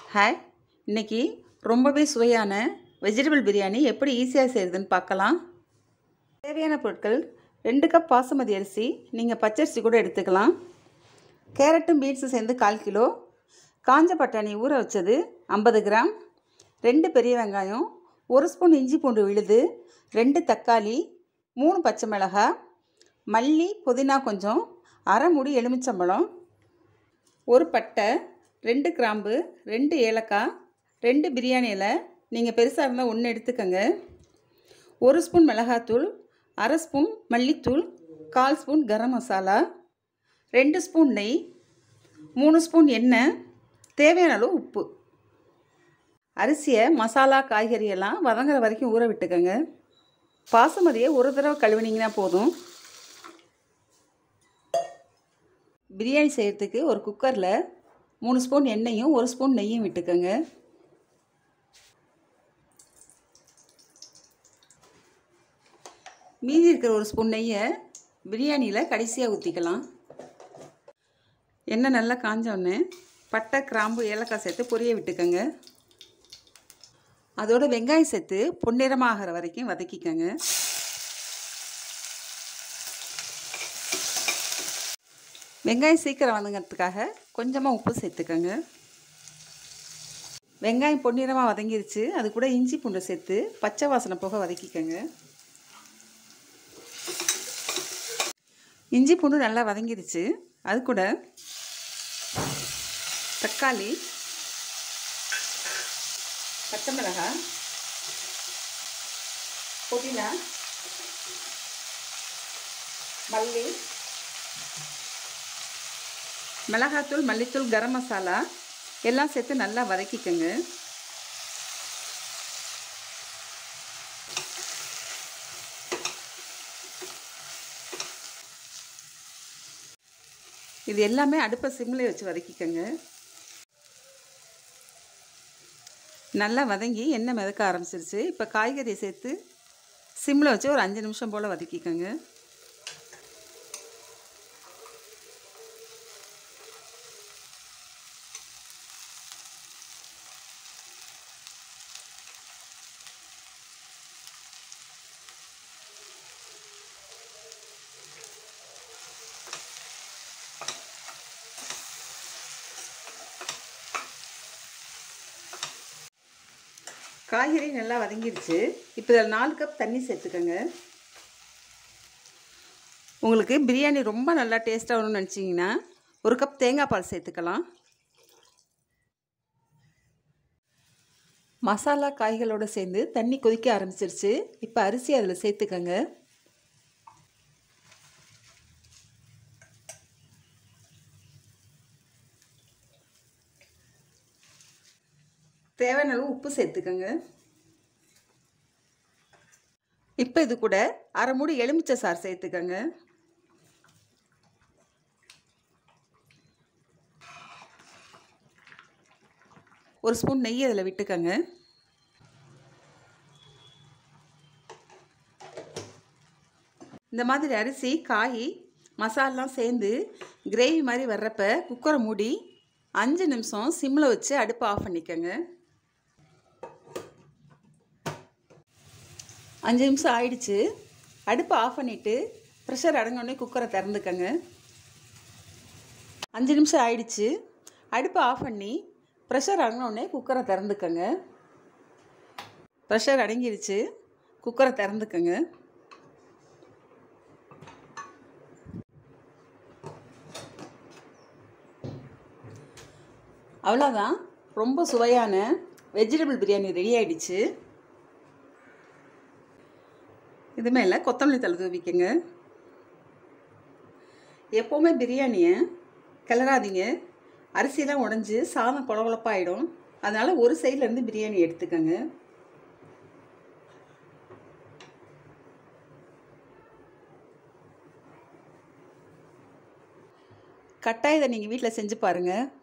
hi இன்னைக்கு ரொம்பவே சுவையான வெஜிடபிள் பிரியாணி எப்படி ஈஸியாக செய்கிறதுன்னு பார்க்கலாம் தேவையான பொருட்கள் ரெண்டு கப் பாசுமதி அரிசி நீங்கள் பச்சரிசி கூட எடுத்துக்கலாம் கேரட்டும் பீன்ஸும் சேர்ந்து கால் கிலோ காஞ்ச பட்டாணி ஊற வச்சது ஐம்பது கிராம் ரெண்டு பெரிய வெங்காயம் ஒரு ஸ்பூன் இஞ்சி பூண்டு விழுது ரெண்டு தக்காளி மூணு பச்சை மிளகாய் மல்லி புதினா கொஞ்சம் அரை மூடி எலுமிச்சம்பழம் ஒரு பட்டை ரெண்டு கிராம்பு ரெண்டு ஏலக்காய் ரெண்டு பிரியாணி இலை நீங்கள் பெருசாக இருந்தால் ஒன்று எடுத்துக்கோங்க ஒரு ஸ்பூன் மிளகாத்தூள் அரை ஸ்பூன் மல்லித்தூள் கால் ஸ்பூன் கரம் மசாலா ரெண்டு ஸ்பூன் நெய் மூணு ஸ்பூன் எண்ணெய் தேவையான அளவு உப்பு அரிசியை மசாலா காய்கறி எல்லாம் வதங்குற வரைக்கும் ஊற விட்டுக்கோங்க பாசுமதியை ஒரு தடவை கழுவினீங்கன்னா போதும் பிரியாணி செய்கிறதுக்கு ஒரு குக்கரில் மூணு ஸ்பூன் எண்ணெயும் ஒரு ஸ்பூன் நெய்யும் விட்டுக்கோங்க மீதி இருக்கிற ஒரு ஸ்பூன் நெய்யை பிரியாணியில் கடைசியாக ஊற்றிக்கலாம் எண்ணெய் நல்லா காஞ்சோடனே பட்டை கிராம்பு ஏலக்காய் சேர்த்து பொரிய விட்டுக்கோங்க அதோட வெங்காயம் சேர்த்து பொன்னிறமாகிற வரைக்கும் வதக்கிக்கோங்க வெங்காயம் சீக்கிரம் வதங்கிறதுக்காக கொஞ்சமாக உப்பு சேர்த்துக்கோங்க வெங்காயம் பொன்னிறமாக வதங்கிருச்சு அது கூட இஞ்சி பூண்டை சேர்த்து பச்சை வாசனை போக வதக்கிக்கோங்க இஞ்சி பூண்டு நல்லா வதங்கிருச்சு அது கூட தக்காளி பச்சை மிளகாய் புதினா மல்லி மிளகாத்தூள் மல்லித்தூள் கரம் மசாலா எல்லாம் சேர்த்து நல்லா வதக்கிக்கோங்க இது எல்லாமே அடுப்பை சிம்மில் வச்சு வதக்கிக்கோங்க நல்லா வதங்கி எண்ணெய் மிதக்க ஆரம்பிச்சிருச்சு இப்போ காய்கறியை சேர்த்து சிம்மில் வச்சு ஒரு அஞ்சு நிமிஷம் போல் வதக்கிக்கோங்க காய்கறி நல்லா வதங்கிருச்சு இப்போ இதில் நாலு கப் தண்ணி சேர்த்துக்கோங்க உங்களுக்கு பிரியாணி ரொம்ப நல்லா டேஸ்ட்டாக வரும்னு நினச்சிங்கன்னா ஒரு கப் தேங்காய் பால் சேர்த்துக்கலாம் மசாலா காய்களோடு சேர்ந்து தண்ணி கொதிக்க ஆரம்பிச்சிருச்சு இப்போ அரிசி அதில் சேர்த்துக்கோங்க தேவையான அளவு உப்பு சேர்த்துக்கோங்க இப்போ இது கூட அரை மூடி எலுமிச்சை சாறு சேர்த்துக்கோங்க ஒரு ஸ்பூன் நெய் அதில் விட்டுக்கோங்க இந்த மாதிரி அரிசி காய் மசாலாம் சேர்ந்து கிரேவி மாதிரி வர்றப்ப குக்கரை மூடி அஞ்சு நிமிஷம் சிம்மில் வச்சு அடுப்பை ஆஃப் பண்ணிக்கோங்க அஞ்சு நிமிஷம் ஆயிடுச்சு அடுப்பை ஆஃப் பண்ணிவிட்டு ப்ரெஷர் அடங்கினோடனே குக்கரை திறந்துக்கங்க அஞ்சு நிமிஷம் ஆயிடுச்சு அடுப்பை ஆஃப் பண்ணி ப்ரெஷர் அடங்கினோடனே குக்கரை திறந்துக்கங்க ப்ரெஷர் அடங்கிடுச்சு குக்கரை திறந்துக்கங்க அவ்வளோதான் ரொம்ப சுவையான வெஜிடபிள் பிரியாணி ரெடி ஆகிடுச்சு இது மேலே கொத்தமல்லி தலை தூவிக்கங்க எப்போவுமே பிரியாணியை கிளறாதீங்க அரிசியெல்லாம் உடஞ்சி சாதம் குழகுழப்பாயிடும் அதனால் ஒரு சைட்லேருந்து பிரியாணி எடுத்துக்கோங்க கட்டாயத்தை நீங்கள் வீட்டில் செஞ்சு பாருங்கள்